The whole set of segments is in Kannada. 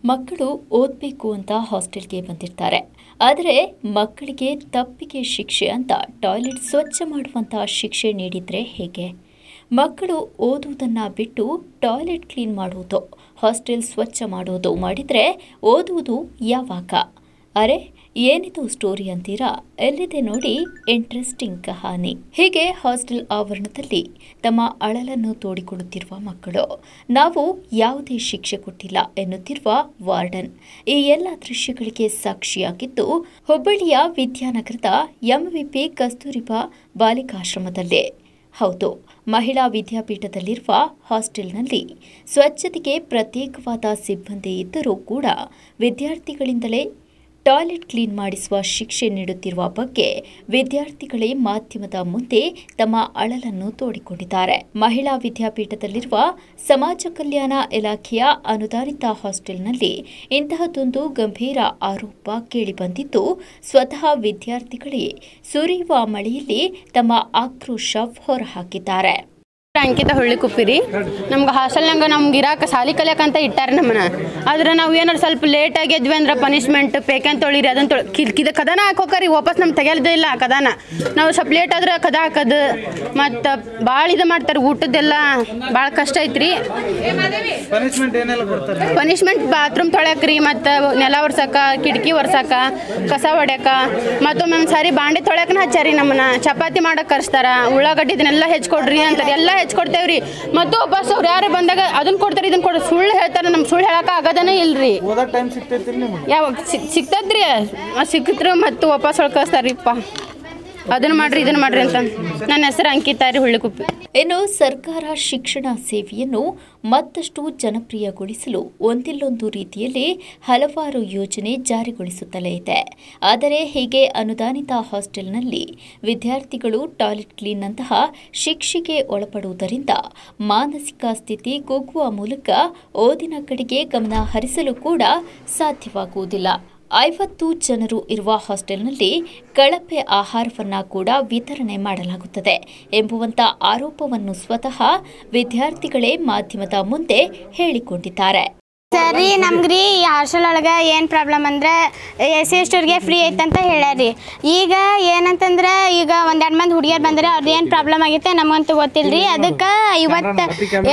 ಮಕ್ಕಳು ಓದಬೇಕು ಅಂತ ಹಾಸ್ಟೆಲ್ಗೆ ಬಂದಿರ್ತಾರೆ ಆದರೆ ಮಕ್ಕಳಿಗೆ ತಪ್ಪಿಗೆ ಶಿಕ್ಷೆ ಅಂತ ಟಾಯ್ಲೆಟ್ ಸ್ವಚ್ಛ ಮಾಡುವಂಥ ಶಿಕ್ಷೆ ನೀಡಿದರೆ ಹೇಗೆ ಮಕ್ಕಳು ಓದುವುದನ್ನು ಬಿಟ್ಟು ಟಾಯ್ಲೆಟ್ ಕ್ಲೀನ್ ಮಾಡುವುದು ಹಾಸ್ಟೆಲ್ ಸ್ವಚ್ಛ ಮಾಡುವುದು ಮಾಡಿದರೆ ಓದುವುದು ಯಾವಾಗ ಅರೆ ಏನಿದು ಸ್ಟೋರಿ ಅಂತೀರಾ ಎಲ್ಲಿದೆ ನೋಡಿ ಇಂಟ್ರೆಸ್ಟಿಂಗ್ ಕಹಾನಿ ಹೀಗೆ ಹಾಸ್ಟೆಲ್ ಆವರಣದಲ್ಲಿ ತಮ್ಮ ಅಳಲನ್ನು ತೋಡಿಕೊಳ್ಳುತ್ತಿರುವ ಮಕ್ಕಳು ನಾವು ಯಾವುದೇ ಶಿಕ್ಷೆ ಕೊಟ್ಟಿಲ್ಲ ಎನ್ನುತ್ತಿರುವ ವಾರ್ಡನ್ ಈ ಎಲ್ಲ ದೃಶ್ಯಗಳಿಗೆ ಸಾಕ್ಷಿಯಾಗಿದ್ದು ಹುಬ್ಬಳ್ಳಿಯ ವಿದ್ಯಾನಗರದ ಎಂವಿಪಿ ಕಸ್ತೂರಿಬಾ ಬಾಲಿಕಾಶ್ರಮದಲ್ಲಿ ಹೌದು ಮಹಿಳಾ ವಿದ್ಯಾಪೀಠದಲ್ಲಿರುವ ಹಾಸ್ಟೆಲ್ನಲ್ಲಿ ಸ್ವಚ್ಛತೆಗೆ ಪ್ರತ್ಯೇಕವಾದ ಸಿಬ್ಬಂದಿ ಇದ್ದರೂ ಕೂಡ ವಿದ್ಯಾರ್ಥಿಗಳಿಂದಲೇ ಟಾಯ್ಲೆಟ್ ಕ್ಲೀನ್ ಮಾಡಿಸುವ ಶಿಕ್ಷೆ ನೀಡುತ್ತಿರುವ ಬಗ್ಗೆ ವಿದ್ಯಾರ್ಥಿಗಳೇ ಮಾಧ್ಯಮದ ಮುಂದೆ ತಮ್ಮ ಅಳಲನ್ನು ತೋಡಿಕೊಂಡಿದ್ದಾರೆ ಮಹಿಳಾ ವಿದ್ಯಾಪೀಠದಲ್ಲಿರುವ ಸಮಾಜ ಕಲ್ಯಾಣ ಇಲಾಖೆಯ ಅನುದಾನಿತ ಹಾಸ್ಟೆಲ್ನಲ್ಲಿ ಇಂತಹದೊಂದು ಗಂಭೀರ ಆರೋಪ ಕೇಳಿಬಂದಿದ್ದು ಸ್ವತಃ ವಿದ್ಯಾರ್ಥಿಗಳೇ ಸುರಿಯುವ ಮಳೆಯಲ್ಲಿ ತಮ್ಮ ಆಕ್ರೋಶ ಹೊರಹಾಕಿದ್ದಾರೆ ಅಂಕಿತ ಹುಳ್ಳಿಕುಪ್ಪಿರಿ ನಮ್ಗೆ ಹಾಸ್ಟೆಲ್ನಾಗ ನಮ್ಗೆ ಇರಾಕ ಸಾಲಿ ಕಲಿಯಕಂತ ಇಟ್ಟಾರ ನಮ್ಮನ್ನ ಆದ್ರೆ ನಾವು ಏನಾರು ಸ್ವಲ್ಪ ಲೇಟ್ ಆಗಿ ಎದ್ವಿ ಅಂದ್ರೆ ಪನಿಷ್ಮೆಂಟ್ ಪೇಕಂತ ತೊಳಿರಿ ಅದನ್ನ ತೊಳಿ ಕಿದ ಕದನ ಹಾಕೋಕರಿ ವಾಪಸ್ ನಮ್ಗೆ ತೆಗೆಯೋದೇ ಇಲ್ಲ ಕದನ ನಾವು ಸ್ವಲ್ಪ ಲೇಟ್ ಆದ್ರೆ ಕದ ಹಾಕೋದು ಮತ್ತು ಭಾಳ ಇದು ಮಾಡ್ತಾರೆ ಊಟದ್ದೆಲ್ಲ ಭಾಳ ಕಷ್ಟ ಐತ್ರಿ ಪನಿಷ್ಮೆಂಟ್ ಏನೆಲ್ಲ ಕೊಡ್ತಾರೆ ಪನಿಷ್ಮೆಂಟ್ ಬಾತ್ರೂಮ್ ತೊಳ್ಯಾಕ್ರಿ ಮತ್ತು ನೆಲ ಒರ್ಸಕ ಕಿಟಕಿ ಒರ್ಸಕ ಕಸ ಹೊಡ್ಯಾಕ ಮತ್ತೊಮ್ಮೆ ಸಾರಿ ಬಾಂಡೆ ತೊಳ್ಯಾಕನ ಹಚ್ಚಾರಿ ನಮ್ಮನ್ನ ಚಪಾತಿ ಮಾಡಕ್ಕೆ ಕರೆಸ್ತಾರ ಉಳ್ಳಾಗಡ್ಡಿ ಇದನ್ನೆಲ್ಲ ಹೆಚ್ಚಿಕೊಡ್ರಿ ಅಂತಾರೆ ಎಲ್ಲ ಹೆಚ್ಚಿಕೊಡ್ತೇವ್ರಿ ಮತ್ತು ವಾಪಸ್ ಅವ್ರು ಯಾರು ಬಂದಾಗ ಅದನ್ನ ಕೊಡ್ತಾರೆ ಇದನ್ನ ಕೊಡ್ರಿ ಸುಳ್ಳು ಹೇಳ್ತಾರೆ ನಮ್ಗೆ ಸುಳ್ಳು ಹೇಳಕ್ಕೆ ಆಗೋದನೇ ಇಲ್ರಿ ಓದೋ ಟೈಮ್ ಸಿಗ್ತೈತಿ ನಿಮ್ಗೆ ಯಾವಾಗ ಸಿಕ್ ಸಿಗ್ತದ್ರಿ ಸಿಕ್ಕಿದ್ರು ಮತ್ತು ವಾಪಸ್ ಒಳಗೆ ಕಳಿಸ್ತಾರಿಪ್ಪ ಅದನ್ನ ಮಾಡ್ರಿ ಇದನ್ನ ಮಾಡ್ರಿ ಅಂತ ನನ್ನ ಹೆಸರು ಅಂಕಿತಾ ರೀ ಹುಳ್ಳಿಕುಪ್ಪಿ ಇನ್ನು ಸರ್ಕಾರ ಶಿಕ್ಷಣ ಸೇವೆಯನ್ನು ಮತ್ತಷ್ಟು ಜನಪ್ರಿಯಗೊಳಿಸಲು ಒಂದಿಲ್ಲೊಂದು ರೀತಿಯಲ್ಲಿ ಹಲವಾರು ಯೋಜನೆ ಜಾರಿಗೊಳಿಸುತ್ತಲೇ ಇದೆ ಆದರೆ ಹೀಗೆ ಅನುದಾನಿತ ಹಾಸ್ಟೆಲ್ನಲ್ಲಿ ವಿದ್ಯಾರ್ಥಿಗಳು ಟಾಯ್ಲೆಟ್ ಕ್ಲೀನ್ನಂತಹ ಶಿಕ್ಷೆಗೆ ಒಳಪಡುವುದರಿಂದ ಮಾನಸಿಕ ಸ್ಥಿತಿ ಕುಗ್ಗುವ ಮೂಲಕ ಓದಿನ ಕಡೆಗೆ ಗಮನ ಹರಿಸಲು ಕೂಡ ಸಾಧ್ಯವಾಗುವುದಿಲ್ಲ ಐವತ್ತು ಜನರು ಇರುವ ಹಾಸ್ಟೆಲ್ನಲ್ಲಿ ಕಳಪೆ ಆಹಾರವನ್ನ ಕೂಡ ವಿತರಣೆ ಮಾಡಲಾಗುತ್ತದೆ ಎಂಬುವಂತ ಆರೋಪವನ್ನು ಸ್ವತಃ ವಿದ್ಯಾರ್ಥಿಗಳೇ ಮಾಧ್ಯಮದ ಮುಂದೆ ಹೇಳಿಕೊಂಡಿದ್ದಾರೆ ಸರಿ ನಮ್ಗೆ ರೀ ಈ ಹಾಸ್ಟೆಲ್ ಒಳಗೆ ಏನು ಪ್ರಾಬ್ಲಮ್ ಅಂದ್ರೆ ಎಸ್ ಸಿ ಎಸ್ಟವ್ರಿಗೆ ಫ್ರೀ ಐತಂತ ಹೇಳ್ಯಾರಿ ಈಗ ಏನಂತಂದ್ರೆ ಈಗ ಒಂದೆರಡು ಮಂದಿ ಹುಡುಗಿಯರು ಬಂದ್ರೆ ಅವ್ರದ್ದು ಏನು ಪ್ರಾಬ್ಲಮ್ ಆಗೈತೆ ನಮಗಂತೂ ಗೊತ್ತಿಲ್ಲ ರೀ ಅದಕ್ಕೆ ಐವತ್ತು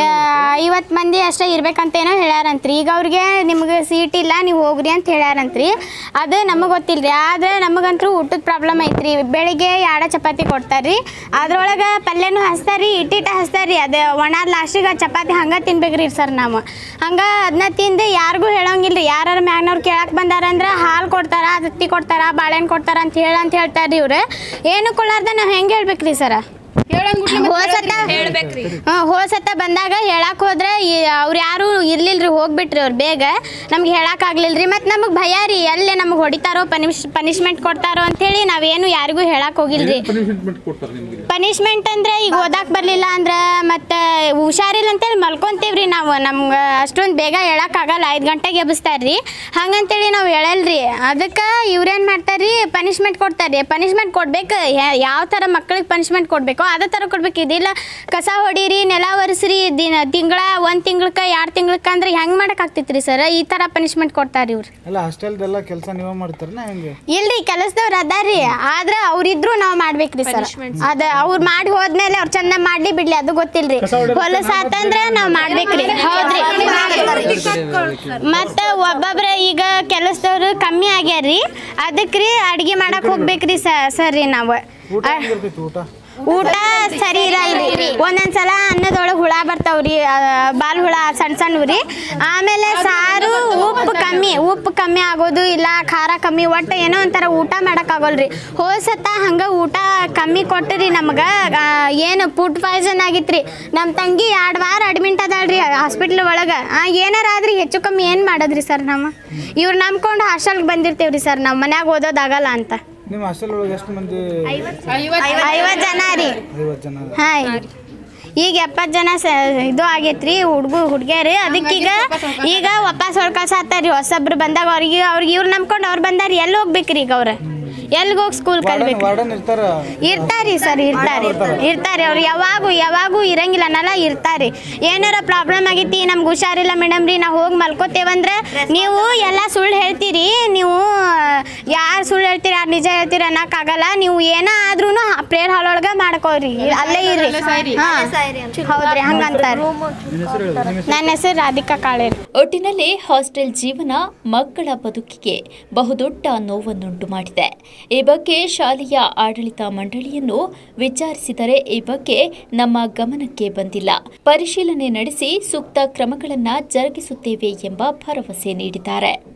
ಐವತ್ತು ಮಂದಿ ಅಷ್ಟೇ ಇರ್ಬೇಕಂತ ಏನೋ ಹೇಳ್ಯಾರಂತ್ರಿ ಈಗ ಅವ್ರಿಗೆ ನಿಮ್ಗೆ ಸೀಟ್ ಇಲ್ಲ ನೀವು ಹೋಗ್ರಿ ಅಂತ ಹೇಳ್ಯಾರಂತ್ರಿ ಅದು ನಮಗೆ ಗೊತ್ತಿಲ್ಲ ರೀ ಆದರೆ ನಮಗಂತೂ ಊಟದ ಪ್ರಾಬ್ಲಮ್ ಐತ್ರಿ ಬೆಳಿಗ್ಗೆ ಎರಡು ಚಪಾತಿ ಕೊಡ್ತಾರೆ ರೀ ಅದ್ರೊಳಗೆ ಪಲ್ಯನೂ ಹಚ್ತಾರೆ ಇಟ್ಟಿಟ್ಟ ಹಚ್ತಾರೆ ರೀ ಅದು ಒಣ ಲಾಸ್ಟಿಗೆ ಚಪಾತಿ ಹಂಗೆ ತಿನ್ಬೇಕ್ರಿ ಸರ್ ನಾವು ಹಂಗೆ ಅದನ್ನ ತಿಂದು ಯಾರಿಗೂ ಹೇಳೋಂಗಿಲ್ಲ ರೀ ಯಾರು ಮ್ಯಾಗ್ನವ್ರು ಕೇಳಕ್ಕೆ ಬಂದಾರಂದ್ರೆ ಹಾಲು ಕೊಡ್ತಾರ ತತ್ತಿ ಕೊಡ್ತಾರ ಬಾಳೆಹಣ್ಣು ಕೊಡ್ತಾರ ಅಂತ ಹೇಳ ಅಂತ ಹೇಳ್ತಾರೆ ಇವ್ರು ಏನು ಕೊಡಾರ್ದ ನಾವು ಹೆಂಗೆ ಹೇಳ್ಬೇಕ್ರಿ ಸರ ಹೋಸತ್ತ ಹಾಂ ಹೋಸತ್ತ ಬಂದಾಗ ಹೇಳಕ್ ಹೋದ್ರೆ ಅವ್ರು ಯಾರು ಇರ್ಲಿಲ್ರಿ ಹೋಗ್ಬಿಟ್ರಿ ಅವ್ರು ಬೇಗ ನಮ್ಗೆ ಹೇಳಕ್ ಆಗ್ಲಿಲ್ರಿ ಮತ್ತು ನಮಗೆ ಭಯ ರೀ ಎಲ್ಲೇ ನಮಗೆ ಹೊಡಿತಾರೋ ಪನಿಷ್ ಪನಿಷ್ಮೆಂಟ್ ಕೊಡ್ತಾರೋ ಅಂತೇಳಿ ನಾವೇನು ಯಾರಿಗೂ ಹೇಳಕ್ ಹೋಗಿಲ್ರಿ ಪನಿಷ್ಮೆಂಟ್ ಅಂದ್ರೆ ಈಗ ಓದಾಕ್ ಬರ್ಲಿಲ್ಲ ಅಂದ್ರೆ ಮತ್ತೆ ಹುಷಾರಿಲ್ಲ ಅಂತೇಳಿ ಮಲ್ಕೊಂತೀವ್ರಿ ನಾವು ನಮ್ಗೆ ಅಷ್ಟೊಂದು ಬೇಗ ಹೇಳಕ್ ಆಗಲ್ಲ ಐದು ಗಂಟೆಗೆ ಎಬ್ಬಿಸ್ತಾರ್ರಿ ಹಂಗಂತೇಳಿ ನಾವು ಹೇಳಲ್ರಿ ಅದಕ್ಕೆ ಇವ್ರೇನು ಮಾಡ್ತಾರ್ರಿ ಪನಿಷ್ಮೆಂಟ್ ಕೊಡ್ತಾರ್ರಿ ಪನಿಷ್ಮೆಂಟ್ ಕೊಡ್ಬೇಕು ಯಾವ ಥರ ಮಕ್ಳಿಗೆ ಪನಿಷ್ಮೆಂಟ್ ಕೊಡಬೇಕು ಅದೇ ಥರ ಕೊಡ್ಬೇಕು ಇದಿಲ್ಲ ಕಸ ಹೊಡೀರಿ ನೆಲ ಒರೆಸ್ರಿ ದಿನ ತಿಂಗಳ ಒಂದು ತಿಂಗ್ಳಕ್ಕೆ ಎರಡು ತಿಂಗ್ಳಕ್ಕೆ ಅಂದ್ರೆ ಹೆಂಗೆ ಮಾಡಕ್ ಆಗ್ತೈತ್ರಿ ಸರ್ ಈ ಥರ ಪನಿಷ್ಮೆಂಟ್ ಕೊಡ್ತಾರೆ ಇವ್ರು ಎಲ್ಲ ಹಾಸ್ಟೆಲ್ದೆಲ್ಲ ಕೆಲಸ ನೀವೇ ಮಾಡ್ತಾರನ ಹೆಂಗೆ ಇಲ್ರಿ ಕೆಲಸದವ್ರು ಅದಾರ್ರಿ ಆದ್ರ ಅವ್ರಿದ್ರು ನಾವ್ ಮಾಡ್ಬೇಕ್ರಿ ಸರ್ ಅದ ಅವ್ರು ಮಾಡಿ ಹೋದ್ಮೇಲೆ ಅವ್ರು ಚಂದ ಮಾಡ್ಲಿ ಬಿಡ್ಲಿ ಅದು ಗೊತ್ತಿಲ್ರಿ ಹೊಲಸ ಆತಂದ್ರ ನಾವ್ ಮಾಡ್ಬೇಕ್ರಿ ಹೌದ್ರಿ ಮತ್ತ ಒಬ್ಬೊಬ್ರ ಈಗ ಕೆಲಸದವ್ರು ಕಮ್ಮಿ ಆಗ್ಯಾರ್ರಿ ಅದಕ್ರಿ ಅಡ್ಗೆ ಮಾಡಕ್ ಹೋಗ್ಬೇಕ್ರಿ ಸರ್ ರೀ ನಾವು ಊಟ ಹೆಂಗಿರ್ತೈತಿ ಊಟ ಊಟ ಸರಿ ಇರಲ್ರಿ ಒಂದೊಂದ್ಸಲ ಅನ್ನದೊಳಗೆ ಹುಳ ಬರ್ತಾವ್ರಿ ಆ, ಬಾಲ್ ಹುಳ ಸಣ್ಣ ಸಣ್ಣವ್ರಿ ಆಮೇಲೆ ಸಾರು ಉಪ್ಪು ಕಮ್ಮಿ ಉಪ್ಪು ಕಮ್ಮಿ ಆಗೋದು ಇಲ್ಲ ಖಾರ ಕಮ್ಮಿ ಒಟ್ಟು ಏನೋ ಒಂಥರ ಊಟ ಆಗಲ್ರಿ ಹೋಸತ್ತ ಹಂಗೆ ಊಟ ಕಮ್ಮಿ ಕೊಟ್ಟರಿ ನಮ್ಗೆ ಏನು ಫುಡ್ ಪಾಯ್ಸನ್ ಆಗಿತ್ರಿ ನಮ್ಮ ತಂಗಿ ಎರಡು ವಾರ ಅಡ್ಮಿಂಟ್ ಅದಾಳ್ರಿ ಹಾಸ್ಪಿಟ್ಲ್ ಒಳಗೆ ಏನಾರ ಆದ್ರಿ ಹೆಚ್ಚು ಕಮ್ಮಿ ಏನು ಮಾಡೋದ್ರಿ ಸರ್ ನಮ್ಮ ಇವ್ರು ನಂಬ್ಕೊಂಡು ಹಾಸ್ಟೆಲ್ಗೆ ಬಂದಿರ್ತೇವ್ರಿ ಸರ್ ನಮ್ಮ ಮನ್ಯಾಗ ಓದೋದಾಗಲ್ಲ ಅಂತ ನಿಮ್ಮ ಹಾಸ್ಟೆಲ್ ಒಳಗೆ ಎಷ್ಟು ಮಂದಿ ಐವತ್ತು ಜನ ರೀ ಐವತ್ತು ಜನ ಹಾಂ ಈಗ ಎಪ್ಪತ್ತು ಜನ ಸ ಇದು ಆಗೈತ್ರಿ ಹುಡುಗು ಹುಡುಗಿಯರು ಅದಕ್ಕೀಗ ಈಗ ವಾಪಸ್ ಹೊಳ್ಕಳ್ಸಾತಾರ ರೀ ಹೊಸಬ್ರು ಬಂದಾಗ ಅವ್ರಿಗೆ ಅವ್ರಿಗೆ ಇವ್ರು ನಂಬ್ಕೊಂಡು ಅವ್ರು ಬಂದಾರ ಎಲ್ಲಿ ಹೋಗ್ಬೇಕ್ರಿ ಈಗ ಅವ್ರು ಎಲ್ಗೋಗಿ ಸ್ಕೂಲ್ ವಾರ್ಡನ್ ಕಲಿಬೇಕು ವಾರ್ಡನ್ ಇರ್ತಾರ ಇರ್ತಾರಿ ಸರ್ ಇರ್ತಾರೆ ಇರ್ತಾರೆ ಅವ್ರು ಯಾವಾಗೂ ಯಾವಾಗೂ ಇರಂಗಿಲ್ಲ ಅನ್ನಲ್ಲ ಇರ್ತಾರೆ ಏನಾರ ಪ್ರಾಬ್ಲಮ್ ಆಗೈತಿ ನಮ್ಗೆ ಹುಷಾರಿಲ್ಲ ಮೇಡಮ್ ರೀ ನಾವು ಹೋಗಿ ಮಲ್ಕೋತೇವಂದ್ರೆ ನೀವು ಎಲ್ಲ ಸುಳ್ಳು ಹೇಳ್ತೀರಿ ನೀವು ಯಾರು ಸುಳ್ಳು ಹೇಳ್ತೀರಿ ಯಾರು ನಿಜ ಹೇಳ್ತೀರಿ ಅನ್ನೋಕ್ಕಾಗಲ್ಲ ನೀವು ಏನೇ ಆದ್ರೂ ಪ್ರೇಯರ್ ಹಾಲ್ ಒಳಗೆ ಮಾಡ್ಕೋರಿ ಅಲ್ಲೇ ಇರ್ರಿ ಹಾಂ ಹೌದ್ರಿ ಹಂಗಂತಾರೆ ನನ್ನ ಹೆಸರು ರಾಧಿಕಾ ಕಾಳೇರಿ ಒಟ್ಟಿನಲ್ಲಿ ಹಾಸ್ಟೆಲ್ ಜೀವನ ಮಕ್ಕಳ ಬದುಕಿಗೆ ಬಹುದೊಡ್ಡ ನೋವನ್ನುಂಟು ಮಾಡಿದೆ ಈ ಬಗ್ಗೆ ಶಾಲೆಯ ಆಡಳಿತ ಮಂಡಳಿಯನ್ನು ವಿಚಾರಿಸಿದರೆ ಈ ಬಗ್ಗೆ ನಮ್ಮ ಗಮನಕ್ಕೆ ಬಂದಿಲ್ಲ ಪರಿಶೀಲನೆ ನಡೆಸಿ ಸೂಕ್ತ ಕ್ರಮಗಳನ್ನು ಜರುಗಿಸುತ್ತೇವೆ ಎಂಬ ಭರವಸೆ ನೀಡಿದ್ದಾರೆ